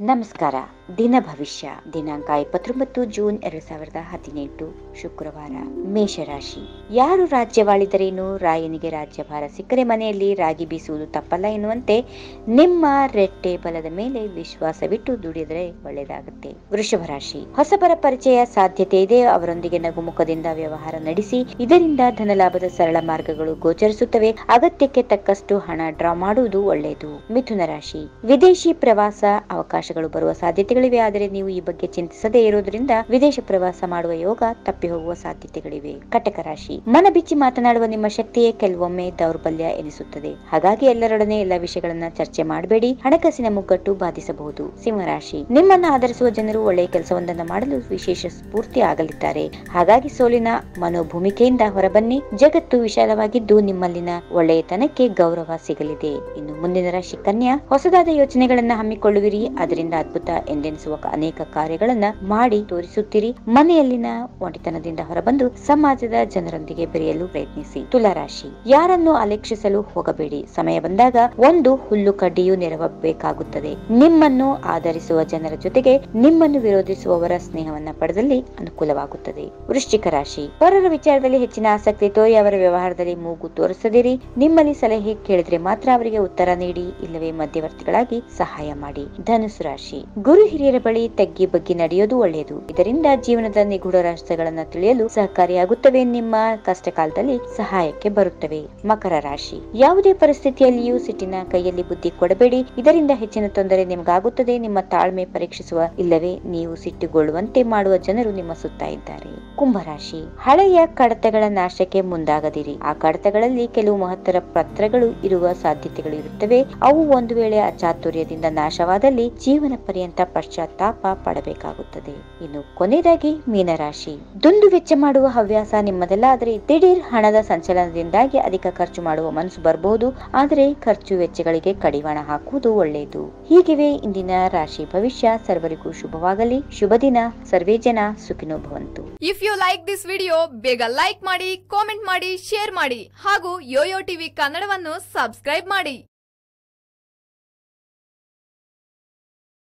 ನಮಸ್ಕಾರ ದಿನ ಭವಿಷ್ಯ ದಿನಾಂಕ ಇಪ್ಪತ್ತೊಂಬತ್ತು ಜೂನ್ ಎರಡ್ ಸಾವಿರದ ಹದಿನೆಂಟು ಶುಕ್ರವಾರ ಮೇಷರಾಶಿ ಯಾರು ರಾಜ್ಯವಾಳಿದರೇನು ರಾಯನಿಗೆ ರಾಜ್ಯಭಾರ ಸಿಕ್ಕರೆ ಮನೆಯಲ್ಲಿ ರಾಗಿ ಬೀಸುವುದು ತಪ್ಪಲ್ಲ ಎನ್ನುವಂತೆ ನಿಮ್ಮ ರೆಟ್ಟೆ ಬಲದ ಮೇಲೆ ವಿಶ್ವಾಸವಿಟ್ಟು ದುಡಿದರೆ ಒಳ್ಳೆಯದಾಗುತ್ತೆ ವೃಷಭ ರಾಶಿ ಹೊಸಬರ ಪರಿಚಯ ಸಾಧ್ಯತೆ ಇದೆ ಅವರೊಂದಿಗೆ ನಗುಮುಖದಿಂದ ವ್ಯವಹಾರ ನಡೆಸಿ ಇದರಿಂದ ಧನಲಾಭದ ಸರಳ ಮಾರ್ಗಗಳು ಗೋಚರಿಸುತ್ತವೆ ಅಗತ್ಯಕ್ಕೆ ತಕ್ಕಷ್ಟು ಹಣ ಡ್ರಾ ಮಾಡುವುದು ಒಳ್ಳೆಯದು ಮಿಥುನ ರಾಶಿ ವಿದೇಶಿ ಪ್ರವಾಸ ಅವಕಾಶಗಳು ಬರುವ ಸಾಧ್ಯತೆಗಳಿವೆ ಆದರೆ ನೀವು ಈ ಬಗ್ಗೆ ಚಿಂತಿಸದೇ ಇರುವುದರಿಂದ ವಿದೇಶ ಪ್ರವಾಸ ಮಾಡುವ ಯೋಗ ತಪ್ಪಿ ಹೋಗುವ ಸಾಧ್ಯತೆಗಳಿವೆ ಕಟಕ ರಾಶಿ ಮನ ಬಿಚ್ಚಿ ಮಾತನಾಡುವ ನಿಮ್ಮ ಶಕ್ತಿಯೇ ಕೆಲವೊಮ್ಮೆ ದೌರ್ಬಲ್ಯ ಎನಿಸುತ್ತದೆ ಹಾಗಾಗಿ ಎಲ್ಲರೊಡನೆ ಎಲ್ಲ ವಿಷಯಗಳನ್ನ ಚರ್ಚೆ ಮಾಡಬೇಡಿ ಹಣಕಾಸಿನ ಮುಗ್ಗಟ್ಟು ಬಾಧಿಸಬಹುದು ಸಿಂಹರಾಶಿ ನಿಮ್ಮನ್ನ ಆಧರಿಸುವ ಜನರು ಒಳ್ಳೆಯ ಕೆಲಸವೊಂದನ್ನು ಮಾಡಲು ವಿಶೇಷ ಸ್ಫೂರ್ತಿ ಆಗಲಿದ್ದಾರೆ ಹಾಗಾಗಿ ಸೋಲಿನ ಮನೋಭೂಮಿಕೆಯಿಂದ ಹೊರಬನ್ನಿ ಜಗತ್ತು ವಿಶಾಲವಾಗಿದ್ದು ನಿಮ್ಮಲ್ಲಿನ ಒಳ್ಳೆಯತನಕ್ಕೆ ಗೌರವ ಸಿಗಲಿದೆ ಇನ್ನು ಮುಂದಿನ ರಾಶಿ ಕನ್ಯಾ ಹೊಸದಾದ ಯೋಚನೆಗಳನ್ನ ಹಮ್ಮಿಕೊಳ್ಳುವಿರಿ ಅದರಿಂದ ಅದ್ಭುತ ಎಂದೆನಿಸುವ ಅನೇಕ ಕಾರ್ಯಗಳನ್ನ ಮಾಡಿ ತೋರಿಸುತ್ತೀರಿ ಮನೆಯಲ್ಲಿನ ಒಂಟಿತನದಿಂದ ಹೊರಬಂದು ಸಮಾಜದ ಜನರೊಂದಿಗೆ ಬೆರೆಯಲು ಪ್ರಯತ್ನಿಸಿ ತುಲಾರಾಶಿ ಯಾರನ್ನು ಅಲಕ್ಷಿಸಲು ಹೋಗಬೇಡಿ ಸಮಯ ಬಂದಾಗ ಒಂದು ಹುಲ್ಲು ಕಡ್ಡಿಯು ನೆರವಬೇಕಾಗುತ್ತದೆ ನಿಮ್ಮನ್ನು ಆಧರಿಸುವ ಜನರ ಜೊತೆಗೆ ನಿಮ್ಮನ್ನು ವಿರೋಧಿಸುವವರ ಸ್ನೇಹವನ್ನ ಪಡೆದಲ್ಲಿ ಅನುಕೂಲವಾಗುತ್ತದೆ ವೃಶ್ಚಿಕ ರಾಶಿ ಪರರ ವಿಚಾರದಲ್ಲಿ ಹೆಚ್ಚಿನ ಆಸಕ್ತಿ ತೋರಿ ಅವರ ವ್ಯವಹಾರದಲ್ಲಿ ಮೂಗು ತೋರಿಸದಿರಿ ನಿಮ್ಮಲ್ಲಿ ಸಲಹೆ ಕೇಳಿದ್ರೆ ಮಾತ್ರ ಅವರಿಗೆ ಉತ್ತರ ನೀಡಿ ಇಲ್ಲವೇ ಮಧ್ಯವರ್ತಿಗಳಾಗಿ ಸಹಾಯ ಮಾಡಿ ಧನುಸು ರಾಶಿ ಗುರು ಹಿರಿಯರ ಬಳಿ ತಗ್ಗಿ ಬಗ್ಗಿ ನಡೆಯೋದು ಒಳ್ಳೆಯದು ಇದರಿಂದ ಜೀವನದ ನಿಗೂಢ ರಹಸ್ಯಗಳನ್ನ ತಿಳಿಯಲು ಸಹಕಾರಿಯಾಗುತ್ತವೆ ನಿಮ್ಮ ಕಷ್ಟ ಕಾಲದಲ್ಲಿ ಸಹಾಯಕ್ಕೆ ಬರುತ್ತವೆ ಮಕರ ರಾಶಿ ಯಾವುದೇ ಪರಿಸ್ಥಿತಿಯಲ್ಲಿಯೂ ಸಿಟ್ಟಿನ ಕೈಯಲ್ಲಿ ಬುದ್ಧಿ ಕೊಡಬೇಡಿ ಇದರಿಂದ ಹೆಚ್ಚಿನ ತೊಂದರೆ ನಿಮಗಾಗುತ್ತದೆ ನಿಮ್ಮ ತಾಳ್ಮೆ ಪರೀಕ್ಷಿಸುವ ಇಲ್ಲವೇ ನೀವು ಸಿಟ್ಟುಗೊಳ್ಳುವಂತೆ ಮಾಡುವ ಜನರು ನಿಮ್ಮ ಸುತ್ತ ಇದ್ದಾರೆ ಕುಂಭರಾಶಿ ಹಳೆಯ ಕಡತಗಳ ನಾಶಕ್ಕೆ ಮುಂದಾಗದಿರಿ ಆ ಕಡತಗಳಲ್ಲಿ ಕೆಲವು ಮಹತ್ತರ ಪತ್ರಗಳು ಇರುವ ಸಾಧ್ಯತೆಗಳು ಇರುತ್ತವೆ ಅವು ಒಂದು ವೇಳೆ ಅಚಾತುರ್ಯದಿಂದ ನಾಶವಾದಲ್ಲಿ ಜೀವನ ಪರ್ಯಂತ ಪಶ್ಚಾತ್ತಾಪ ಪಡಬೇಕಾಗುತ್ತದೆ ಇನ್ನು ಕೊನೆಯದಾಗಿ ಮೀನರಾಶಿ ದುಂದು ವೆಚ್ಚ ಮಾಡುವ ಹವ್ಯಾಸ ನಿಮ್ಮದಲ್ಲ ಆದರೆ ದಿಢೀರ್ ಹಣದ ಸಂಚಲನದಿಂದಾಗಿ ಅಧಿಕ ಖರ್ಚು ಮಾಡುವ ಮನಸ್ಸು ಬರಬಹುದು ಆದರೆ ಖರ್ಚು ವೆಚ್ಚಗಳಿಗೆ ಕಡಿವಾಣ ಹಾಕುವುದು ಒಳ್ಳೆಯದು ಹೀಗಿವೆ ಇಂದಿನ ರಾಶಿ ಭವಿಷ್ಯ ಸರ್ವರಿಗೂ ಶುಭವಾಗಲಿ ಶುಭ ದಿನ ಸರ್ವೇ ಜನ ಸುಖಿನೋ ಭವಂತು if you like this video ಬೇಗ ಲೈಕ್ ಮಾಡಿ ಕಾಮೆಂಟ್ ಮಾಡಿ ಶೇರ್ ಮಾಡಿ ಹಾಗೂ ಯೋಯೋ ಟಿವಿ ಕನ್ನಡವನ್ನು ಸಬ್ಸ್ಕ್ರೈಬ್ ಮಾಡಿ